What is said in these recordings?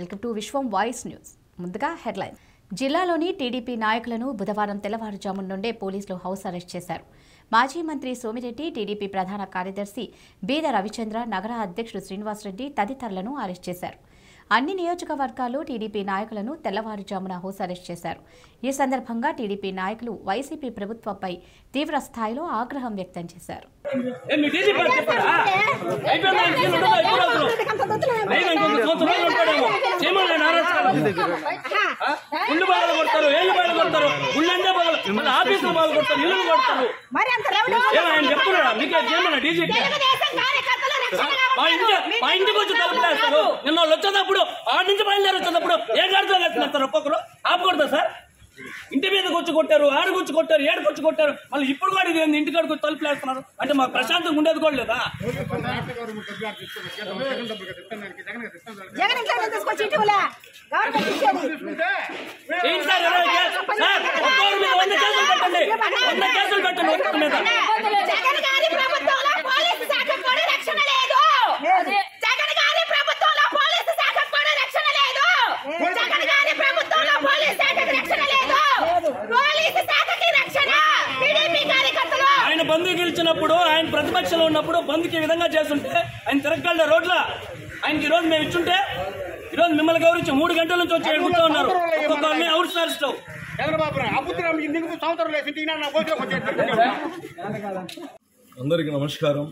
Welcome to Vishwam voice news ముందుగా headline జిల్లాలోని TDP నాయకులను బుధవారం తెల్లవారుజాము నుండే పోలీసులు హౌస్ అరెస్ట్ చేశారు మాజీ మంత్రి సోమిరెడ్డి టీడీపీ ప్రధాన కార్యదర్శి బీద రవిచంద్ర నగర అధ్యక్షుడు శ్రీనివాసరెడ్డి తదితరులను అరెస్ట్ చేశారు అన్ని నియోజకవర్గాల్లో టీడీపీ నాయకులను తెల్లవారుజామున హౌస్ అరెస్ట్ చేశారు ఈ సందర్భంగా టీడీపీ నాయకులు వైసీపీ ప్రభుత్వంపై తీవ్ర స్థాయిలో ఆగ్రహం వ్యక్తం చేశారు ఏ మీ టీజీ పార్టీ చెప్పారా? అయిపోయిందా? ఈ సీన్ ఉండదా? ఇప్పుడు అసలు. అయినా ఇంకొక సంవత్సరం ఉంటాడేమో. చేయమని ఆయన అరెస్ట్ ఆ? గుండు బాగా కొడతారు ఏళ్ళు బాగా కొడతారు గుళ్ళంటే బాగా మళ్ళీ ఆఫీసులు బాగా కొడతారు ఇల్లు కొడతారు మరి అంత రౌడీ ఏమో ఆయన చెప్తున్నాడా మీకే చేయమన్నా డీజీకి తెలుగుదేశం కార్యకర్తలు రక్షణగా మా ఇంటి మా ఇంటికి వచ్చి తలుపులేస్తారు నిన్న వాళ్ళు వచ్చేటప్పుడు ఆడి నుంచి బయలుదేరి వచ్చేటప్పుడు ఏ గాడితో కట్టినేస్తారు ఒక్కొక్కరు ఆపకూడదా సార్ ఇంటి మీదకి వచ్చి కొట్టారు ఆడికి వచ్చి కొట్టారు ఏడుకి వచ్చి కొట్టారు మళ్ళీ ఇప్పుడు కూడా ఇది ఏంది ఇంటి కాడికి వచ్చి తలుపులేస్తున్నారు అంటే మాకు ప్రశాంతంగా ఉండేది కూడా లేదా జగన్ ఇంట్లో నుంచి తీసుకొచ్చి ఇటీవల గవర్నమెంట్ ఇచ్చేది ఏంటి సార్ ఇరవై కేసు- సార్ ఒక్కొక్కరి మీద వంద కేసులు పెట్టండి వంద కేసులు పెట్టండి ఒక్కొక్కరి మీద జగన్ గారి ప్రభుత్వంలో పోలీసు శాఖకు కూడా రక్షణ లేదు జగన్ గారి ప్రభుత్వంలో పోలీసు శాఖకు కూడా రక్షణ లేదు జగన్ గారి ప్రభుత్వంలో పోలీసు శాఖకు రక్షణ లేదు పోలీసు శాఖకి రక్షణ టీడీపీ కార్యకర్తలు ఆయన బంధు గెలిచినప్పుడు ఆయన ప్రతిపక్షంలో ఉన్నప్పుడు బంధుకి ఈ విధంగా చేస్తుంటే ఆయన తిరగలే రోడ్ల ఆయనకి ఈ రోజు మేము ఇచ్చుంటే ఈ రోజు మిమ్మల్ని గౌరవించి మూడు గంటల నుంచి వచ్చి ఇక్కడ కూర్చో ఉన్నారు ఒక్కొక్కరిని అవుట్ సార్ చంద్రబాబు నాయుడు అబుద్ధం నీకు సంవత్సరం లేసి ఈయన నా భోజనం వచ్చేది అందరికీ నమస్కారం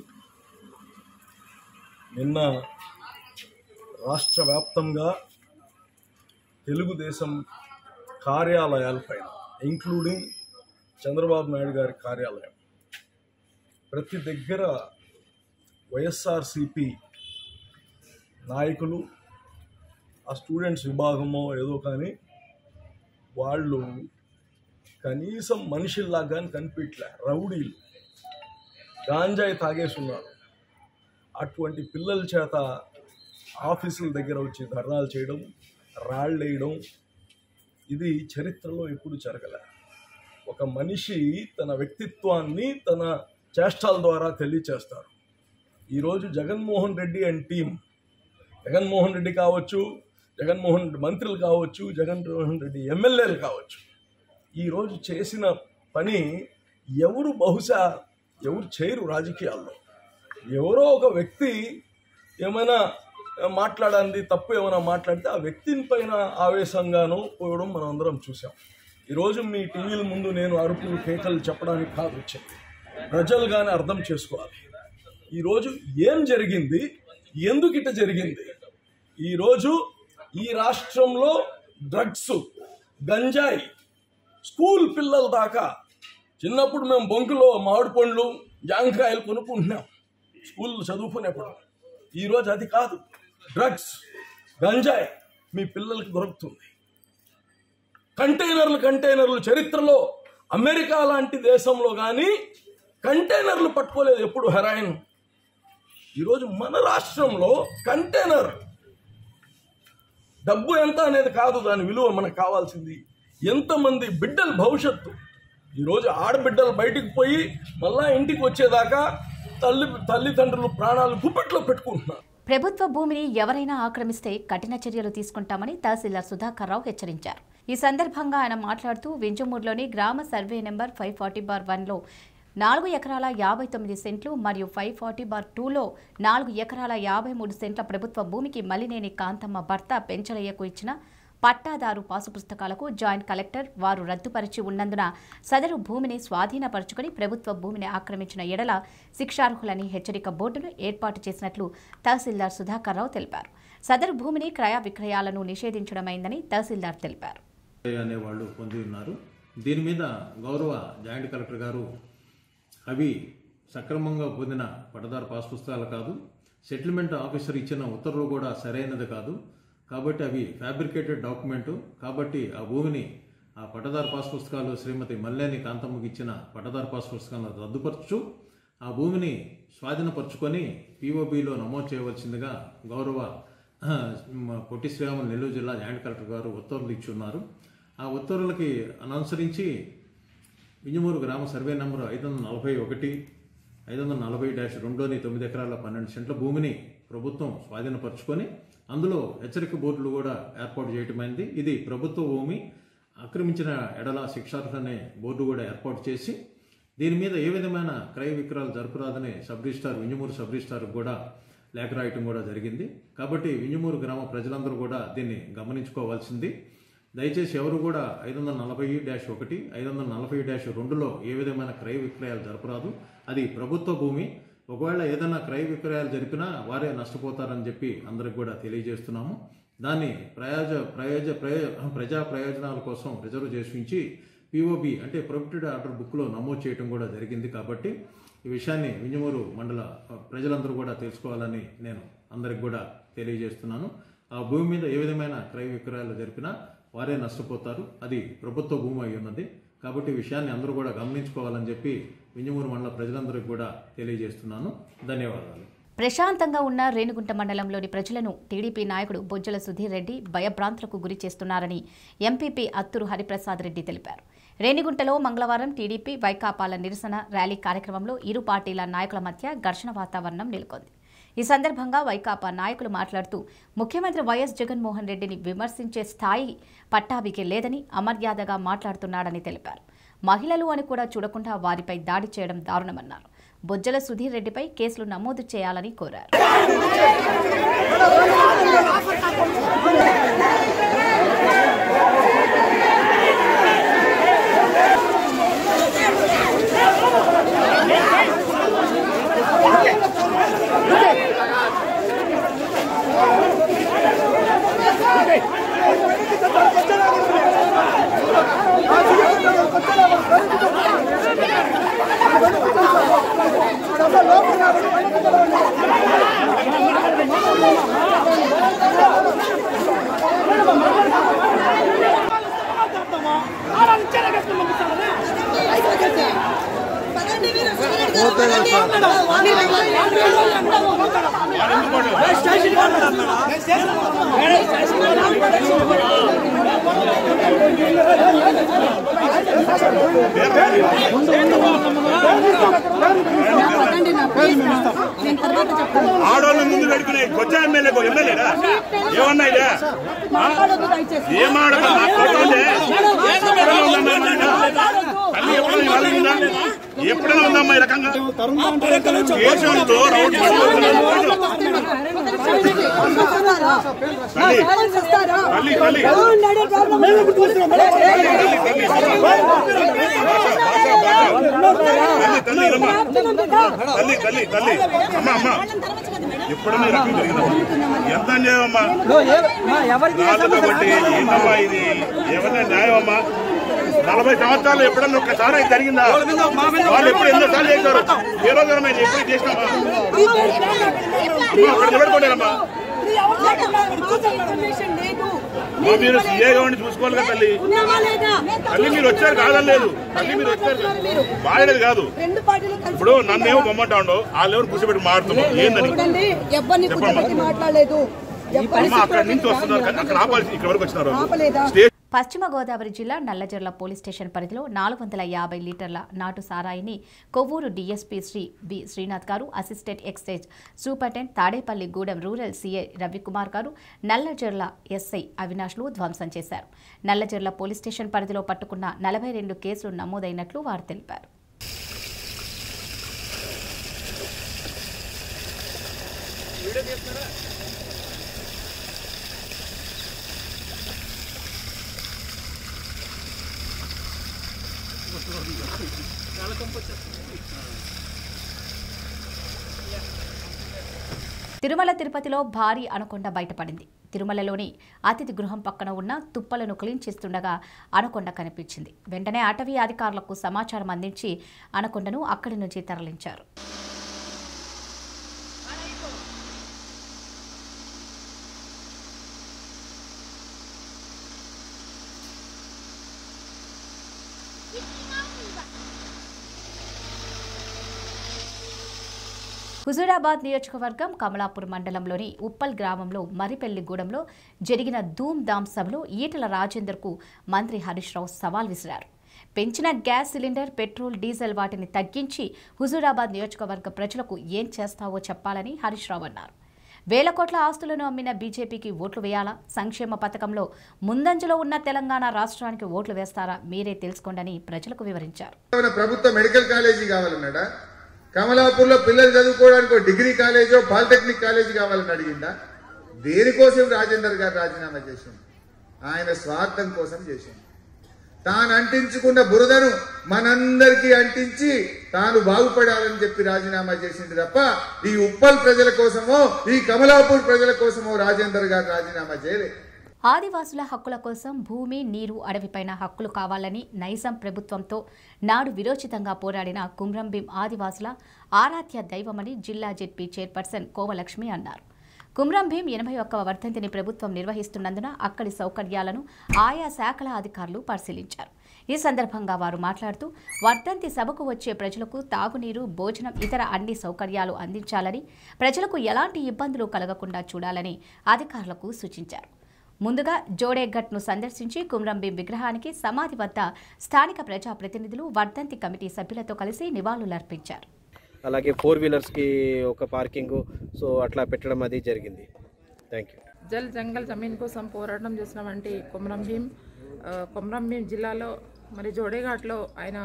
నిన్న రాష్ట్ర వ్యాప్తంగా తెలుగుదేశం కార్యాలయాలపైన ఇంక్లూడింగ్ చంద్రబాబు నాయుడు గారి కార్యాలయం ప్రతి దగ్గర వైఎస్ఆర్సిపి నాయకులు ఆ స్టూడెంట్స్ విభాగమో ఏదో కానీ వాళ్ళు కనీసం మనిషిల్లా కానీ కనిపించలే రౌడీలు గాంజాయి తాగేస్తున్నారు అటువంటి పిల్లల చేత ఆఫీసుల దగ్గర వచ్చి ధర్నాలు చేయడం రాళ్ళు వేయడం ఇది చరిత్రలో ఎప్పుడు జరగలే ఒక మనిషి తన వ్యక్తిత్వాన్ని తన చేష్టాల ద్వారా తెలియచేస్తారు ఈరోజు జగన్మోహన్ రెడ్డి అండ్ టీం జగన్మోహన్ రెడ్డి కావచ్చు జగన్మోహన్ రెడ్డి మంత్రులు కావచ్చు జగన్మోహన్ రెడ్డి ఎమ్మెల్యేలు కావచ్చు ఈరోజు చేసిన పని ఎవరు బహుశా ఎవరు చేయరు రాజకీయాల్లో ఎవరో ఒక వ్యక్తి ఏమైనా మాట్లాడంది తప్పు ఏమైనా మాట్లాడితే ఆ వ్యక్తిని పైన ఆవేశంగానూ పోవడం మనం అందరం చూసాం ఈరోజు మీ టీవీల ముందు నేను అరుపులు కేకలు చెప్పడానికి కాదు వచ్చింది ప్రజలు కానీ అర్థం చేసుకోవాలి ఈరోజు ఏం జరిగింది ఎందుకు ఇట జరిగింది ఈరోజు ఈ రాష్ట్రంలో డ్రగ్స్ గంజాయి స్కూల్ పిల్లల దాకా చిన్నప్పుడు మేము బొంకులో మామిడి పండ్లు జాంకాయలు కొనుక్కుంటున్నాం స్కూల్ చదువుకునేప్పుడు ఈరోజు అది కాదు డ్రగ్స్ గంజాయి మీ పిల్లలకి దొరుకుతుంది కంటైనర్లు కంటైనర్లు చరిత్రలో అమెరికా లాంటి దేశంలో కానీ కంటైనర్లు పట్టుకోలేదు ఎప్పుడు హెరాయిన్ ఈరోజు మన రాష్ట్రంలో కంటైనర్ డబ్బు ఎంత అనేది కాదు దాని విలువ మనకు కావాల్సింది ఎంతమంది బిడ్డల భవిష్యత్తు ఈరోజు ఆడబిడ్డలు బయటికి పోయి మళ్ళా ఇంటికి వచ్చేదాకా తల్లి తల్లిదండ్రులు ప్రాణాలు గుప్పెట్లో పెట్టుకుంటున్నారు ప్రభుత్వ భూమిని ఎవరైనా ఆక్రమిస్తే కఠిన చర్యలు తీసుకుంటామని తహసీల్దార్ సుధాకర్ రావు హెచ్చరించారు ఈ సందర్భంగా ఆయన మాట్లాడుతూ వింజమూరులోని గ్రామ survey number five forty bar వన్లో నాలుగు ఎకరాల యాభై తొమ్మిది సెంట్లు మరియు ఫైవ్ ఫార్టీ బార్ టూలో నాలుగు ఎకరాల యాభై మూడు సెంట్ల ప్రభుత్వ భూమికి మలినేని కాంతమ్మ భర్త పెంచలయ్యకు ఇచ్చిన పట్టాదారు పాసు పుస్తకాలకు జాయింట్ కలెక్టర్ వారు రద్దుపరిచి ఉన్నందున సదరు భూమిని స్వాధీనపరుచుకుని ప్రభుత్వ భూమిని ఆక్రమించిన ఎడల శిక్షార్హులని హెచ్చరిక బోర్డును ఏర్పాటు చేసినట్లు తహసీల్దార్ సుధాకర్ రావు తెలిపారు సదరు భూమిని క్రయ విక్రయాలను నిషేధించడమైందని తహసీల్దార్ తెలిపారు అనేవాళ్ళు పొంది ఉన్నారు దీని మీద గౌరవ జాయింట్ కలెక్టర్ గారు అవి సక్రమంగా పొందిన పట్టదారు పాస్ పుస్తకాలు కాదు సెటిల్మెంట్ ఆఫీసర్ ఇచ్చిన ఉత్తర్వులు కూడా సరైనది కాదు కాబట్టి అవి ఫ్యాబ్రికేటెడ్ డాక్యుమెంటు కాబట్టి ఆ భూమిని ఆ పట్టదారు పాస్ పుస్తకాలు శ్రీమతి మల్లేని కాంతమ్మకి ఇచ్చిన పట్టదారు పాస్ పుస్తకాలను రద్దుపరచు ఆ భూమిని స్వాధీనపరుచుకొని పీఓబిలో నమోదు చేయవలసిందిగా గౌరవ ఆ, పొట్టి శ్రీరాములు నెల్లూరు జిల్లా జాయింట్ కలెక్టర్ గారు ఉత్తర్వులు ఇచ్చి ఉన్నారు ఆ ఉత్తర్వులకి అనుసరించి వింజమూరు గ్రామ సర్వే నంబర్ ఐదు వందల నలభై ఒకటి ఐదు వందల నలభై డాష్ రెండోని తొమ్మిది ఎకరాల పన్నెండు సెంట్ల భూమిని ప్రభుత్వం స్వాధీనపరుచుకొని అందులో హెచ్చరిక బోర్డులు కూడా ఏర్పాటు చేయటమైంది ఇది ప్రభుత్వ భూమి ఆక్రమించిన ఎడల శిక్షార్హులనే బోర్డు కూడా ఏర్పాటు చేసి దీని మీద ఏ విధమైన క్రయ విక్రయాలు జరపరాదని sub registrar Vinjamuru sub registrar కూడా లేఖ రాయటం కూడా జరిగింది కాబట్టి వింజమూరు గ్రామ ప్రజలందరూ కూడా దీన్ని గమనించుకోవాల్సింది దయచేసి ఎవరు కూడా ఐదు వందల నలభై డాష్ ఒకటి ఐదు వందల నలభై డాష్ రెండులో ఏ విధమైన క్రయ విక్రయాలు జరపరాదు అది ప్రభుత్వ భూమి ఒకవేళ ఏదైనా క్రయ విక్రయాలు జరిపినా వారే నష్టపోతారని చెప్పి అందరికి కూడా తెలియజేస్తున్నాము దాన్ని ప్రయోజ ప్రయోజ ప్రయో ప్రజా ప్రయోజనాల కోసం రిజర్వ్ చేసి ఉంచి పిఓబి అంటే ప్రొహిబిటెడ్ ఆర్డర్ బుక్లో నమోదు చేయడం కూడా జరిగింది కాబట్టి ఈ విషయాన్ని వింజమూరు మండల ప్రజలందరూ కూడా తెలుసుకోవాలని నేను అందరికి కూడా తెలియజేస్తున్నాను ఆ భూమి మీద ఏ విధమైన క్రయ విక్రయాలు జరిపినా వారే నష్టపోతారు అది ప్రభుత్వ భూమి అయి ఉన్నది కాబట్టి ఈ విషయాన్ని అందరూ కూడా గమనించుకోవాలని చెప్పి వింజమూరు మండల ప్రజలందరికీ కూడా తెలియజేస్తున్నాను ధన్యవాదాలు ప్రశాంతంగా ఉన్న రేణిగుంట మండలంలోని ప్రజలను టీడీపీ నాయకుడు బొజ్జల సుధీర్ రెడ్డి భయభ్రాంతులకు గురి చేస్తున్నారని ఎంపీపీ అత్తురు హరిప్రసాద్ రెడ్డి తెలిపారు రేణిగుంటలో మంగళవారం టీడీపీ వైకాపాల నిరసన ర్యాలీ కార్యక్రమంలో ఇరు పార్టీల నాయకుల మధ్య ఘర్షణ వాతావరణం నెలకొంది ఈ సందర్భంగా వైకాపా నాయకులు మాట్లాడుతూ ముఖ్యమంత్రి వైఎస్ జగన్మోహన్ రెడ్డిని విమర్శించే స్థాయి పట్టాభికి లేదని అమర్యాదగా మాట్లాడుతున్నాడని తెలిపారు మహిళలు అని కూడా చూడకుండా వారిపై దాడి చేయడం దారుణమన్నారు బొజ్జల సుధీర్ రెడ్డిపై కేసులు నమోదు చేయాలని కోరారు ఆడోళ్ళ ముందు పెట్టుకునే కొచ్చా ఎమ్మెల్యే ఎమ్మెల్యేనా ఏమన్నా ఇదే ఏం ఆడతా ఎప్పుడైనా ఉందమ్మా ఈ మాట? తల్లి ఎప్పుడైనా వాళ్ళ ఉందా ఎప్పుడైనా ఉందమ్మా ఈ రకంగా కేశవులతో రౌండ్ పట్టుకోవాలి. తల్లి తల్లి తల్లి తల్లి రమ్మా. తల్లి తల్లి తల్లి అమ్మా అమ్మా ఎప్పుడన్నా ఈ రకం జరిగిందమ్మా ఎంత అన్యాయమమ్మా నాలుగు బట్టి ఏంటమ్మా ఇది ఏమన్నా న్యాయమమ్మా నలభై సంవత్సరాలు ఎప్పుడన్నా ఒక్కసారి ఇది జరిగిందా వాళ్ళు ఎప్పుడు ఎన్నో సార్లు చేశారు ఏ రోజు మేము ఎప్పుడు చేసినామా అమ్మా అక్కడ నిలబడుకోలేరమ్మా అమ్మా, మీరు సీఏగా ఉండి చూసుకోవాలి కదా తల్లి తల్లి మీరు వచ్చారు కాదలేదు తల్లి మీరు వచ్చారు బాగలేదు కాదు రెండు పార్టీలు కలిసి ఇప్పుడు నన్నేమో బొమ్మంటా ఉండవు వాళ్ళెవరు కూర్చోబెట్టి మాడుతున్నాం ఏందని చూడండి ఎవరిని కూర్చోబెట్టి మాట్లాడలేదు అమ్మ అక్కడ నుంచి వస్తున్నారు కానీ అక్కడ ఆపాల్సి ఇక్కడ వరకు వచ్చినారు ఆపలేదా? స్టేజ్ పశ్చిమ గోదావరి జిల్లా నల్లజర్ల పోలీస్ స్టేషన్ పరిధిలో నాలుగు వందల యాభై లీటర్ల నాటు సారాయిని కొవ్వూరు డీఎస్పీ శ్రీ బి శ్రీనాథ్ గారు assistant excise superintendent Tadepalligudem rural CI Ravikumar గారు నల్లజర్ల ఎస్ఐ అవినాష్లు ధ్వంసం చేశారు నల్లజర్ల పోలీస్ స్టేషన్ పరిధిలో పట్టుకున్న నలభై రెండు కేసులు నమోదైనట్లు వారు తెలిపారు తిరుమల తిరుపతిలో భారీ అనకొండ బయటపడింది తిరుమలలోని అతిథి గృహం పక్కన ఉన్న తుప్పలను క్లీన్ చేస్తుండగా అనకొండ కనిపించింది వెంటనే అటవీ అధికారులకు సమాచారం అందించి అనకొండను అక్కడి నుంచి తరలించారు హుజూరాబాద్ నియోజకవర్గం కమలాపూర్ మండలంలోని ఉప్పల్ గ్రామంలో మరిపెల్లిగూడెంలో జరిగిన ధూమ్ ధామ్ సభలో ఈటల రాజేందర్కు మంత్రి హరీష్ రావు సవాల్ విసిరారు పెంచిన గ్యాస్ సిలిండర్ పెట్రోల్ డీజిల్ వాటిని తగ్గించి హుజూరాబాద్ నియోజకవర్గ ప్రజలకు ఏం చేస్తావో చెప్పాలని హరీష్ రావు అన్నారు వేల కోట్ల ఆస్తులను అమ్మిన బీజేపీకి ఓట్లు వేయాలా సంక్షేమ పథకంలో ముందంజలో ఉన్న తెలంగాణ రాష్ట్రానికి ఓట్లు వేస్తారా మీరే తెలుసుకోండని ప్రజలకు వివరించారు మన ప్రభుత్వ మెడికల్ కాలేజీ కావాలన్నాడా కమలాపూర్లో పిల్లలు చదువుకోవడానికి ఒక డిగ్రీ కాలేజో పాలిటెక్నిక్ కాలేజీ కావాలని అడిగిందా దేనికోసం రాజేందర్ గారు రాజీనామా చేసింది ఆయన స్వార్థం కోసం చేసింది తాను అంటించుకున్న బురదను మనందరికీ అంటించి తాను బాగుపడాలని చెప్పి రాజీనామా చేసింది తప్ప ఈ ఉప్పల్ ప్రజల కోసమో ఈ కమలాపూర్ ప్రజల కోసమో రాజేందర్ గారు రాజీనామా చేయలేదు ఆదివాసుల హక్కుల కోసం భూమి నీరు అడవిపైన హక్కులు కావాలని నైజాం ప్రభుత్వంతో నాడు విరోచితంగా పోరాడిన కుమ్రంభీం ఆదివాసుల ఆరాధ్య దైవమని జిల్లా జెడ్పీ చైర్పర్సన్ కోవలక్ష్మి అన్నారు కుమ్రంభీం ఎనభై ఒక్కవ వర్ధంతిని ప్రభుత్వం నిర్వహిస్తున్నందున అక్కడి సౌకర్యాలను ఆయా శాఖల అధికారులు పరిశీలించారు ఈ సందర్భంగా వారు మాట్లాడుతూ వర్ధంతి సభకు వచ్చే ప్రజలకు తాగునీరు భోజనం ఇతర అన్ని సౌకర్యాలు అందించాలని ప్రజలకు ఎలాంటి ఇబ్బందులు కలగకుండా చూడాలని అధికారులకు సూచించారు ముందుగా జోడేఘట్ను సందర్శించి కుమ్రంభీం విగ్రహానికి సమాధి వద్ద స్థానిక ప్రజాప్రతినిధులు వర్ధంతి కమిటీ సభ్యులతో కలిసి నివాళులర్పించారు అలాగే ఫోర్ వీలర్స్కి ఒక పార్కింగ్ సో అట్లా పెట్టడం అది జరిగింది థ్యాంక్ యూ జల్ జంగల్ జమీన్ కోసం పోరాటం చేసినటువంటి కొమరం భీం ఆ, కొమరం భీం జిల్లాలో మరి జోడేఘాట్లో ఆయన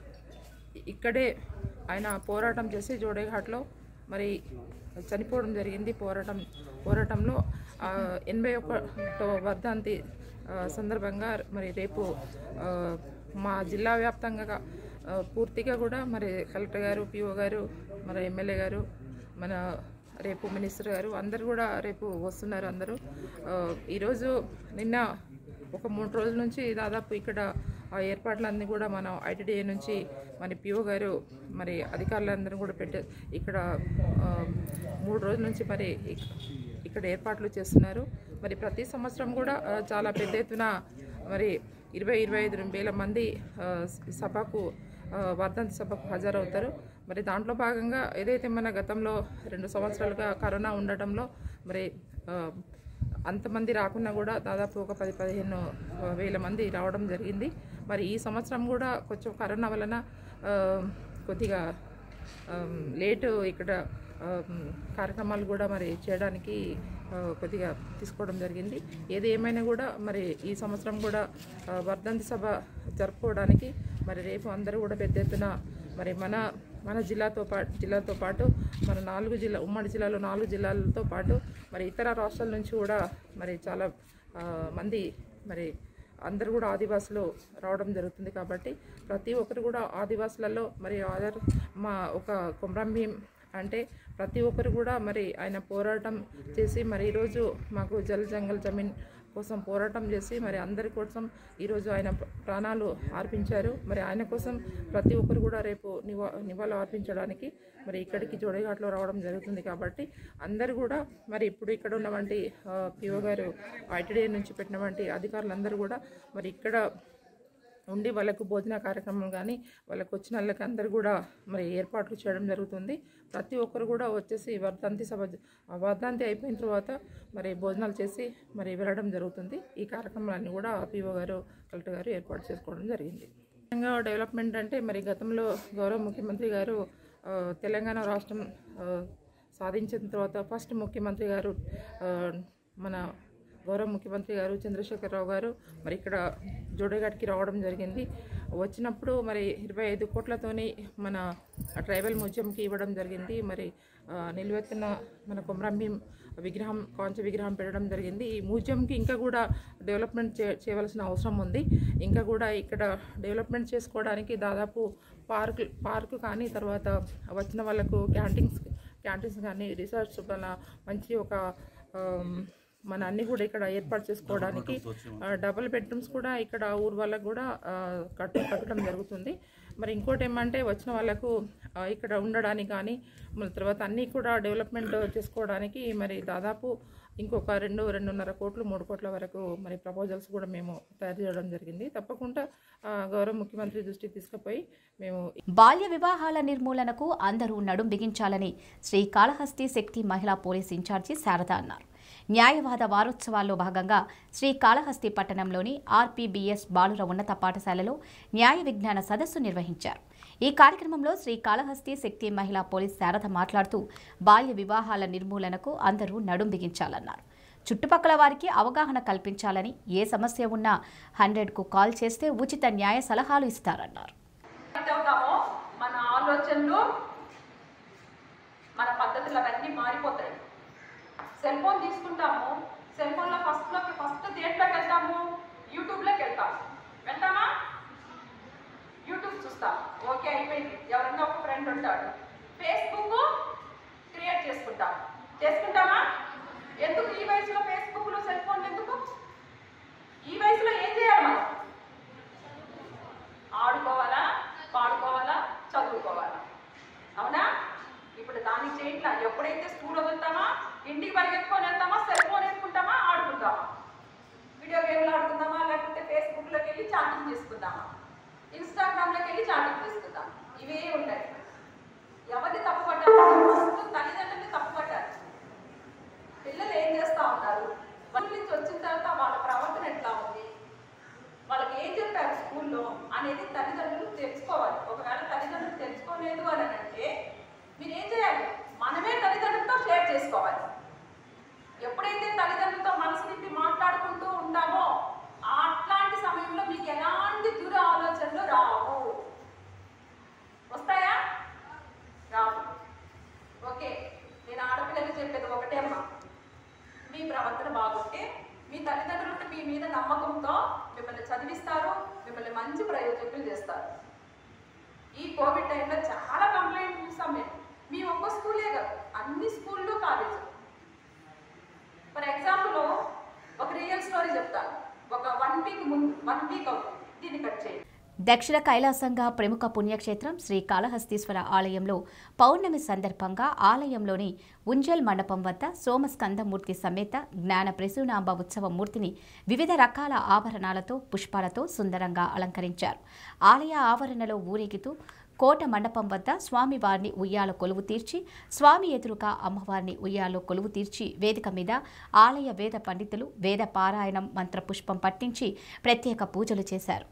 ఇక్కడే ఆయన పోరాటం చేసి జోడేఘాట్లో మరి చనిపోవడం జరిగింది పోరాటం పోరాటంలో ఆ, ఎనభై ఒకటో వర్ధంతి ఆ, సందర్భంగా మరి రేపు ఆ, మా జిల్లా వ్యాప్తంగా ఆ, పూర్తిగా కూడా మరి కలెక్టర్ గారు పిఓ గారు మరి ఎమ్మెల్యే గారు మన రేపు మినిస్టర్ గారు అందరు కూడా రేపు వస్తున్నారు అందరూ ఆ, ఈరోజు నిన్న ఒక మూడు రోజుల నుంచి దాదాపు ఇక్కడ ఆ ఏర్పాట్లన్నీ కూడా మనం ఐటీడీఏ నుంచి మరి పిఓ గారు మరి అధికారులందరూ కూడా పెట్టే ఇక్కడ ఆ, మూడు రోజుల నుంచి మరి ఇక్- ఇక్కడ ఏర్పాట్లు చేస్తున్నారు మరి ప్రతి సంవత్సరం కూడా ఆ, చాలా పెద్ద ఎత్తున మరి ఇరవై ఇరవై ఐదు వేల మంది ఆ, సభకు ఆ, వర్ధంతి సభకు హాజరవుతారు మరి దాంట్లో భాగంగా ఏదైతే మన గతంలో రెండు సంవత్సరాలుగా కరోనా ఉండటంలో మరి ఆ, అంతమంది రాకున్నా కూడా దాదాపు ఒక పది పదిహేను ఆ, వేల మంది రావడం జరిగింది మరి ఈ సంవత్సరం కూడా కొంచెం కరోనా వలన ఆ, కొద్దిగా ఆమ్, లేటు ఇక్కడ ఆమ్, కార్యక్రమాలు కూడా మరి చేయడానికి ఆ, కొద్దిగా తీసుకోవడం జరిగింది ఏది ఏమైనా కూడా మరి ఈ సంవత్సరం కూడా ఆ, వర్ధంతి సభ జరుపుకోవడానికి మరి రేపు అందరూ కూడా పెద్ద ఎత్తున మరి మన మన జిల్లాతో పాటు జిల్లాతో పాటు మన నాలుగు జిల్లా ఉమ్మడి జిల్లాలో నాలుగు జిల్లాలతో పాటు మరి ఇతర రాష్ట్రాల నుంచి కూడా మరి చాలా ఆ, మంది మరి అందరూ కూడా ఆదివాసులు రావడం జరుగుతుంది కాబట్టి ప్రతి ఒక్కరు కూడా ఆదివాసులలో మరి ఆధార్ మా ఒక కొమరం భీం అంటే ప్రతి ఒక్కరు కూడా మరి ఆయన పోరాటం చేసి మరి ఈరోజు మాకు జల్ జంగల్ జమీన్ కోసం పోరాటం చేసి మరి అందరి కోసం ఈరోజు ఆయన ప్ర- ప్రాణాలు అర్పించారు మరి ఆయన కోసం ప్రతి ఒక్కరు కూడా రేపు నివా నివాళులు అర్పించడానికి మరి ఇక్కడికి జోడేఘాట్లో రావడం జరుగుతుంది కాబట్టి అందరు కూడా మరి ఇప్పుడు ఇక్కడ ఉన్నటువంటి పిఓ గారు ఐటీడీ నుంచి పెట్టినటువంటి అధికారులందరూ కూడా మరి ఇక్కడ ఉండి వాళ్ళకు భోజన కార్యక్రమం కానీ వాళ్ళకు వచ్చిన వాళ్ళకి అందరు కూడా మరి ఏర్పాట్లు చేయడం జరుగుతుంది ప్రతి ఒక్కరు కూడా వచ్చేసి వర్ధంతి సభ ఆ వర్ధంతి అయిపోయిన తర్వాత మరి భోజనాలు చేసి మరి వెళ్ళడం జరుగుతుంది ఈ కార్యక్రమాలన్నీ కూడా పిఓ గారు కలెక్టర్ గారు ఏర్పాటు చేసుకోవడం జరిగింది తెలంగాణ డెవలప్మెంట్ అంటే మరి గతంలో గౌరవ ముఖ్యమంత్రి గారు ఆ, తెలంగాణ రాష్ట్రం ఆ, సాధించిన తర్వాత ఫస్ట్ ముఖ్యమంత్రి గారు ఆ, మన గౌరవ ముఖ్యమంత్రి గారు చంద్రశేఖరరావు గారు మరి ఇక్కడ జోడేఘాట్కి రావడం జరిగింది వచ్చినప్పుడు మరి ఇరవై ఐదు కోట్లతోని మన ట్రైబల్ మ్యూజియంకి ఇవ్వడం జరిగింది మరి ఆ, నిలువెత్తిన మన కొమరంభీం విగ్రహం కాంచ విగ్రహం పెట్టడం జరిగింది ఈ మ్యూజియంకి ఇంకా కూడా డెవలప్మెంట్ చే చేయవలసిన అవసరం ఉంది ఇంకా కూడా ఇక్కడ డెవలప్మెంట్ చేసుకోవడానికి దాదాపు పార్క్ పార్కు కానీ తర్వాత వచ్చిన వాళ్ళకు క్యాంటీన్స్ క్యాంటీన్స్ కానీ రిసార్ట్స్ వల్ల మంచి ఒక ఆమ్, మన అన్ని కూడా ఇక్కడ ఏర్పాటు చేసుకోవడానికి ఆ, డబుల్ బెడ్రూమ్స్ కూడా ఇక్కడ ఊరు వాళ్ళకు కూడా ఆ, కట్ట కట్టడం జరుగుతుంది మరి ఇంకోటి ఏమంటే వచ్చిన వాళ్ళకు ఆ, ఇక్కడ ఉండడానికి కానీ మళ్ళీ తర్వాత అన్నీ కూడా డెవలప్మెంట్ చేసుకోవడానికి మరి దాదాపు ఇంకొక రెండు రెండున్నర కోట్లు మూడు కోట్ల వరకు మరి ప్రపోజల్స్ కూడా మేము తయారు చేయడం జరిగింది తప్పకుండా ఆ, గౌరవ ముఖ్యమంత్రి దృష్టికి తీసుకుపోయి మేము బాల్య వివాహాల నిర్మూలనకు అందరూ నడుం బిగించాలని శ్రీ కాళహస్తి శక్తి మహిళా పోలీస్ ఇన్ఛార్జి శారద అన్నారు న్యాయవాద వారోత్సవాల్లో భాగంగా శ్రీ కాళహస్తి పట్టణంలోని ఆర్పీబీఎస్ బాలుర ఉన్నత పాఠశాలలో న్యాయ విజ్ఞాన సదస్సు నిర్వహించారు ఈ కార్యక్రమంలో శ్రీ కాళహస్తి శక్తి మహిళా పోలీస్ శారద మాట్లాడుతూ బాల్య వివాహాల నిర్మూలనకు అందరూ నడుం బిగించాలన్నారు చుట్టుపక్కల వారికి అవగాహన కల్పించాలని ఏ సమస్య ఉన్నా హండ్రెడ్కు కాల్ చేస్తే ఉచిత న్యాయ సలహాలు ఇస్తారన్నారు అవుతామో మన ఆలోచనలు మన పద్ధతులు అవన్నీ మారిపోతాయి సెల్ ఫోన్ తీసుకుంటాము సెల్ ఫోన్లో ఫస్ట్లోకి ఫస్ట్ దేంట్లోకి వెళ్తాము యూట్యూబ్లోకి వెళ్తాము వెళ్తామా యూట్యూబ్ చూస్తాం ఓకే అయిపోయింది ఎవరన్నా ఒక ఫ్రెండ్ ఉంటాడు ఫేస్బుక్ క్రియేట్ చేసుకుంటాం చేసుకుంటామా ఎందుకు ఈ వయసులో ఫేస్బుక్లో సెల్ ఫోన్ ఎందుకు ఈ వయసులో ఏం చేయాలి మనం ఆడుకోవాలా పాడుకోవాలా చదువుకోవాలా అవునా ఇప్పుడు దానికి చేయట్లా ఎప్పుడైతే స్కూల్ వదులుతామా ఇంటికి పరిగెత్తుకొని వెళ్తామా సెల్ ఫోన్ వేసుకుంటామా ఆడుకుంటామా వీడియో గేమ్లు ఆడుకుందామా లేకపోతే ఫేస్బుక్లోకి వెళ్ళి చాటింగ్ చేసుకుందామా ఇన్స్టాగ్రామ్లోకి వెళ్ళి చాటింగ్ చేసుకుందాం ఇవే ఉంటాయి ఎవరిని తప్పు పట్టాలి ఫస్ట్ తల్లిదండ్రుల్ని తప్పు పట్టాలి పిల్లలు ఏం చేస్తూ ఉంటారు వాళ్ళ నుంచి వచ్చిన తర్వాత వాళ్ళ ప్రవర్తన ఎట్లా ఉంది వాళ్ళకి ఏం చెప్పారు స్కూల్లో అనేది తల్లిదండ్రులు తెలుసుకోవాలి ఒకవేళ తల్లిదండ్రులు తెలుసుకోలేదు అని అంటే మీరు ఏం చేయాలి మనమే తల్లిదండ్రులతో షేర్ చేసుకోవాలి ఎప్పుడైతే తల్లిదండ్రులతో మనసు నింపి మాట్లాడుకుంటూ ఉంటామో అట్లాంటి సమయంలో మీకు ఎలాంటి దుర ఆలోచనలు రావు వస్తాయా రావు ఓకే నేను ఆడపిల్లలకు చెప్పేది ఒకటే అమ్మా మీ ప్రవర్తన బాగుంటే మీ తల్లిదండ్రులకు మీ మీద నమ్మకంతో మిమ్మల్ని చదివిస్తారు మిమ్మల్ని మంచి ప్రయోజకులు చేస్తారు ఈ కోవిడ్ టైంలో చాలా కంప్లైంట్ చూసాం మేము మీ ఒక్క స్కూలే కాదు అన్ని స్కూళ్ళు కాలేజీ ఫర్ ఎగ్జాంపుల్ ఒక రియల్ స్టోరీ చెప్తాను ఒక వన్ వీక్ ముందు వన్ వీక్ అవుతుంది దీన్ని కట్ చేయండి దక్షిణ కైలాసంగా ప్రముఖ పుణ్యక్షేత్రం శ్రీ కాళహస్తీశ్వర ఆలయంలో పౌర్ణమి సందర్భంగా ఆలయంలోని ఉంజల్ మండపం వద్ద సోమస్కందమూర్తి సమేత జ్ఞాన ప్రసూనాంబ ఉత్సవ మూర్తిని వివిధ రకాల ఆభరణాలతో పుష్పాలతో సుందరంగా అలంకరించారు ఆలయ ఆవరణలో ఊరేగుతూ కోట మండపం వద్ద స్వామివారిని ఉయ్యాల కొలువు తీర్చి స్వామి ఎదురుగా అమ్మవారిని ఉయ్యాలో కొలువు తీర్చి వేదిక మీద ఆలయ వేద పండితులు వేద పారాయణం మంత్రపుష్పం పట్టించి ప్రత్యేక పూజలు చేశారు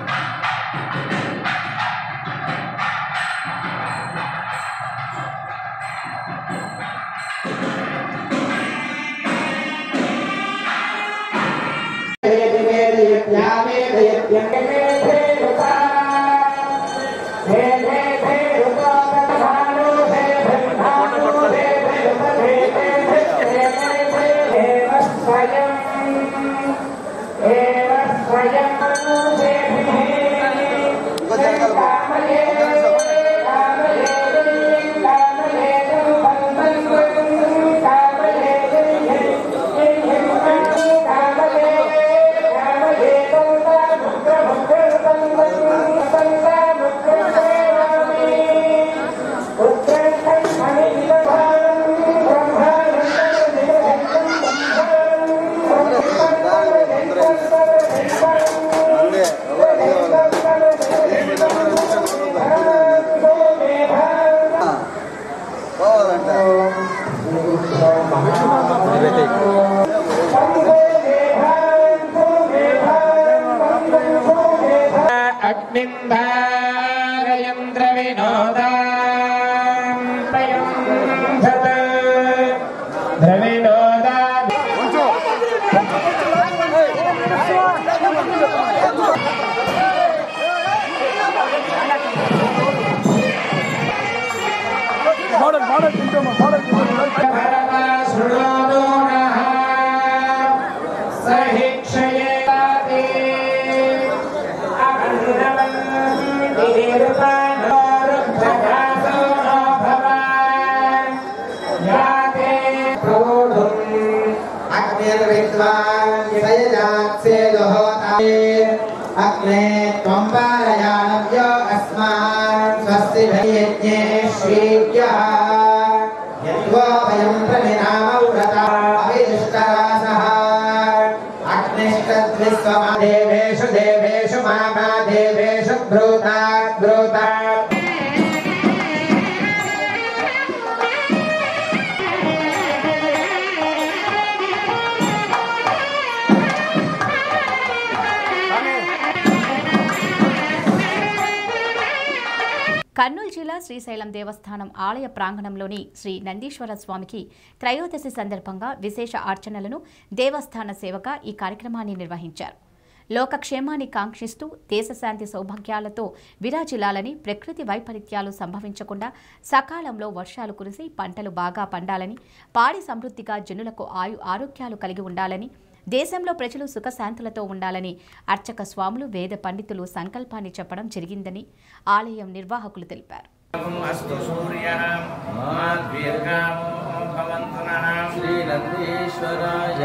अग्ने त्वं पारयाणव्यो अस्मान् स्वस्ति यज्ञे श्रीभ्यः यद्वो वयं प्रमिनामव्रता अभिष्टरासः अग्निष्टद्विश्वमा देवेषु देवेषु मामा देवेषु ब्रूता ब्रूता కర్నూలు జిల్లా శ్రీశైలం దేవస్థానం ఆలయ ప్రాంగణంలోని శ్రీ నందీశ్వర స్వామికి త్రయోదశి సందర్భంగా విశేష అర్చనలను దేవస్థాన సేవక ఈ కార్యక్రమాన్ని నిర్వహించారు లోకక్షేమాన్ని కాంక్షిస్తూ దేశశాంతి సౌభాగ్యాలతో విరాజిల్లాలని ప్రకృతి వైపరీత్యాలు సంభవించకుండా సకాలంలో వర్షాలు కురిసి పంటలు బాగా పండాలని పాడి సమృద్ధిగా జనులకు ఆయు ఆరోగ్యాలు కలిగి ఉండాలని దేశంలో ప్రజలు సుఖశాంతులతో ఉండాలని అర్చక స్వాములు వేద పండితులు సంకల్పాన్ని చెప్పడం జరిగిందని ఆలయం నిర్వాహకులు తెలిపారు అస్తు సూర్య శ్రీనందీశ్వరాయ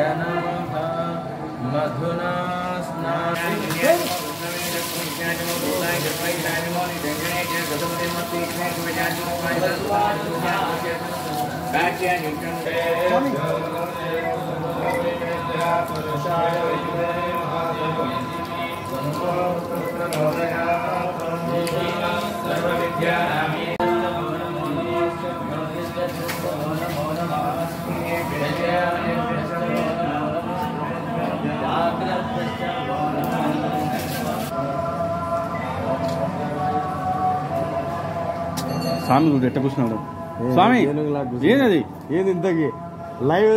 మధునా స్వామి నువ్వు ఎట్ట కూర్చున్నాడు స్వామి ఏనది ఏది ఇంతకి లైవ్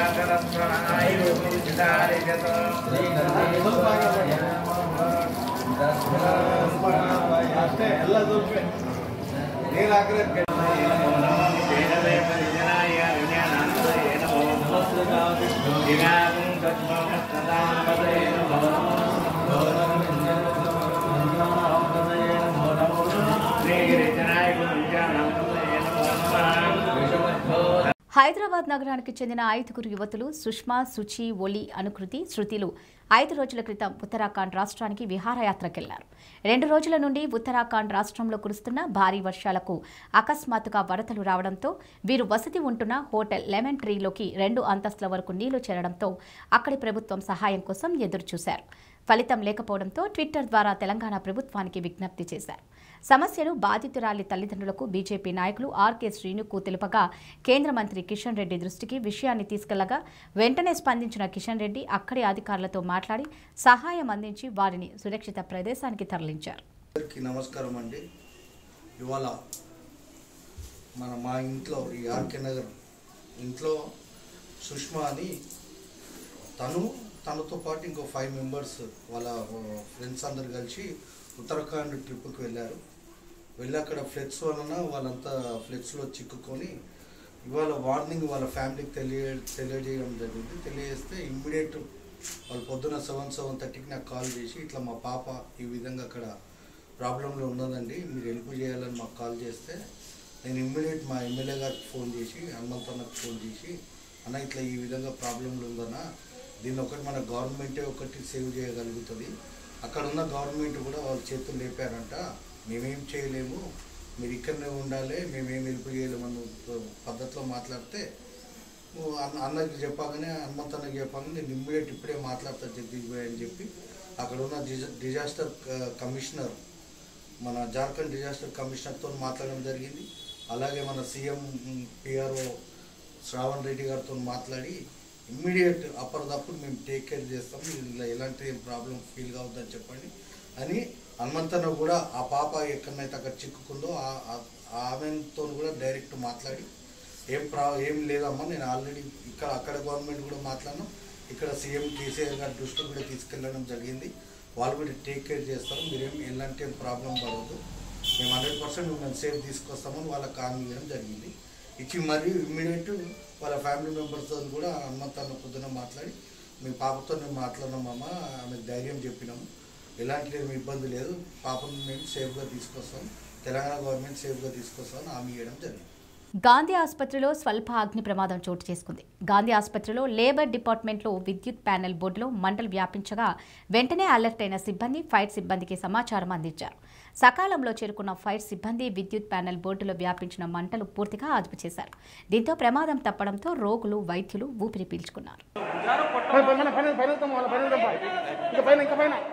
హైదరాబాద్ నగరానికి చెందిన ఐదుగురు యువతులు సుష్మా సుచి ఒలి అనుకృతి శృతిలు ఐదు రోజుల క్రితం ఉత్తరాఖండ్ రాష్ట్రానికి విహారయాత్రకెళ్లారు రెండు రోజుల నుండి ఉత్తరాఖండ్ రాష్ట్రంలో కురుస్తున్న భారీ వర్షాలకు అకస్మాత్తుగా వరదలు రావడంతో వీరు వసతి ఉంటున్న హోటల్ లెమన్ ట్రీలోకి రెండు అంతస్తుల వరకు నీళ్లు చేరడంతో అక్కడి ప్రభుత్వం సహాయం కోసం ఎదురుచూశారు ఫలితం లేకపోవడంతో ట్విట్టర్ ద్వారా తెలంగాణ ప్రభుత్వానికి విజ్ఞప్తి చేశారు సమస్యను బాధితురాలి తల్లిదండ్రులకు బీజేపీ నాయకులు ఆర్కే శ్రీనుకు తెలుపగా కేంద్ర మంత్రి కిషన్ రెడ్డి దృష్టికి విషయాన్ని తీసుకెళ్లగా వెంటనే స్పందించిన కిషన్ రెడ్డి అక్కడి అధికారులతో మాట్లాడి సహాయం అందించి వారిని సురక్షిత ప్రదేశానికి తరలించారు అందరికీ నమస్కారం అండి ఇవాళ మన మా ఇంట్లో ఈ ఆర్కే నగర్ ఇంట్లో సుష్మా అని తను తనతో పాటు ఇంకో ఫైవ్ మెంబర్స్ వాళ్ళ ఫ్రెండ్స్ అందరు కలిసి ఉత్తరాఖండ్ ట్రిప్కి వెళ్ళారు వెళ్ళి అక్కడ ఫ్లెక్స్ వలన వాళ్ళంతా ఫ్లెక్స్లో చిక్కుకొని ఇవాళ వార్నింగ్ వాళ్ళ ఫ్యామిలీకి తెలియ తెలియజేయడం జరిగింది తెలియజేస్తే ఇమ్మీడియట్ వాళ్ళు పొద్దున సెవెన్ సెవెన్ థర్టీకి నాకు కాల్ చేసి ఇట్లా మా పాప ఈ విధంగా అక్కడ ప్రాబ్లంలో ఉన్నదండి మీరు హెల్ప్ చేయాలని మాకు కాల్ చేస్తే నేను ఇమ్మీడియట్ మా ఎమ్మెల్యే గారికి ఫోన్ చేసి హనుమంతన్నకు ఫోన్ చేసి అన్న ఇట్లా ఈ విధంగా ప్రాబ్లంలు ఉందన్న దీన్ని ఒకటి మన గవర్నమెంటే ఒకటి సేవ్ చేయగలుగుతుంది అక్కడ ఉన్న గవర్నమెంట్ కూడా వాళ్ళ చేతులు లేపారంట మేమేం చేయలేము మీరు ఇక్కడనే ఉండాలి మేమేం హెల్ప్ చేయలేము అన్న పద్ధతిలో మాట్లాడితే నువ్వు అన్న అన్నకి చెప్పగానే హనుమంత్ అన్నకి చెప్పగానే నేను ఇమ్మీడియట్ ఇప్పుడే మాట్లాడతా జగదీష్ భాయ్ అని చెప్పి అక్కడ ఉన్న డిజా- డిజాస్టర్ క- కమిషనర్ మన జార్ఖండ్ డిజాస్టర్ కమిషనర్తో మాట్లాడడం జరిగింది అలాగే మన సీఎం పిఆర్ఓ శ్రావణ్ రెడ్డి గారితో మాట్లాడి ఇమ్మీడియట్ అప్పటిదప్పుడు మేము టేక్ కేర్ చేస్తాం ఇలా ఎలాంటి ప్రాబ్లం ఫీల్ కావద్దని చెప్పండి అని హనుమంతన్న కూడా ఆ పాప ఎక్కడనైతే అక్కడ చిక్కుకుందో ఆ- ఆ- ఆమెతో కూడా డైరెక్ట్ మాట్లాడి ఏం ప్రా ఏం లేదమ్మా నేను ఆల్రెడీ ఇక్కడ అక్కడ గవర్నమెంట్ కూడా మాట్లాడినాం ఇక్కడ సీఎం కేసీఆర్ గారి దృష్టికి కూడా తీసుకెళ్ళడం జరిగింది వాళ్ళు కూడా టేక్ కేర్ చేస్తారు మీరేం ఎలాంటి ఏం ప్రాబ్లం పడవద్దు మేము హండ్రెడ్ పర్సెంట్ మిమ్మల్ని సేఫ్ తీసుకొస్తామని వాళ్ళకి హామీ ఇవ్వడం జరిగింది ఇచ్చి మరియు ఇమ్మీడియట్ వాళ్ళ ఫ్యామిలీ మెంబర్స్తో కూడా హనుమంతన్న పొద్దున మాట్లాడి మీ పాపతో మేము మాట్లాడినామమ్మా ఆమెకు ధైర్యం చెప్పినాము ఎలాంటి ఏమి ఇబ్బంది లేదు పాపను మేము సేఫ్గా తీసుకొస్తాం తెలంగాణ గవర్నమెంట్ సేఫ్గా తీసుకొస్తామని హామీ ఇవ్వడం జరిగింది గాంధీ ఆసుపత్రిలో స్వల్ప అగ్ని ప్రమాదం చోటు చేసుకుంది గాంధీ ఆసుపత్రిలో లేబర్ డిపార్ట్మెంట్లో విద్యుత్ ప్యానెల్ బోర్డులో మంటలు వ్యాపించగా వెంటనే అలర్ట్ అయిన సిబ్బంది ఫైర్ సిబ్బందికి సమాచారం అందించారు సకాలంలో చేరుకున్న ఫైర్ సిబ్బంది విద్యుత్ ప్యానెల్ బోర్డులో వ్యాపించిన మంటలు పూర్తిగా అదుపు చేశారు దీంతో ప్రమాదం తప్పడంతో రోగులు వైద్యులు ఊపిరి పీల్చుకున్నారు ఇంకా పైన ఇంకా పైన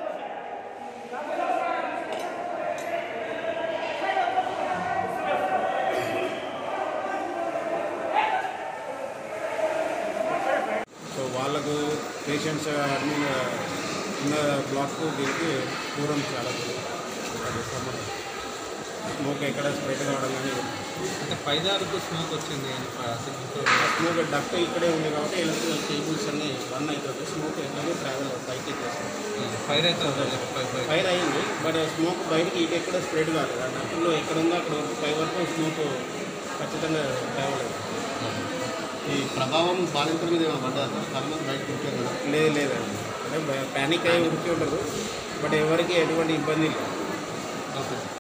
సో వాళ్ళకు పేషెంట్స్ అడ్మిన్ ఉన్న బ్లాక్ దీనికి దూరం చాలా దూరం అది సమ్మర్ నో స్మోక్ ఎక్కడ స్ప్రెడ్ కావడం కానీ అంటే పైదారుకు స్మోక్ వచ్చింది అని స్మోక్ డక్ట్ ఇక్కడే ఉంది కాబట్టి ఎలక్ట్రికల్ కేబుల్స్ అన్ని రన్ అవుతుంది స్మోక్ ఎక్కడో ట్రావెల్ బయటికి ఫైర్ అయితే ఫైర్ అయింది బట్ స్మోక్ బయటికి ఇటు ఎక్కడ స్ప్రెడ్ కాలేదు ఆ డక్ట్లో ఎక్కడ ఉందో అక్కడ వరకు పై వరకు స్మోక్ ఖచ్చితంగా ట్రావెల్ అయింది ఈ ప్రభావం బాధితుల మీద ఏమైనా పడ్డా చాలా మంది బయటకు వచ్చారు కదా లేదు లేదండి అంటే ప్యానిక్ అయ్యి ఉరికి ఉండరు బట్ ఎవరికి ఎటువంటి ఇబ్బంది లేదు ఓకే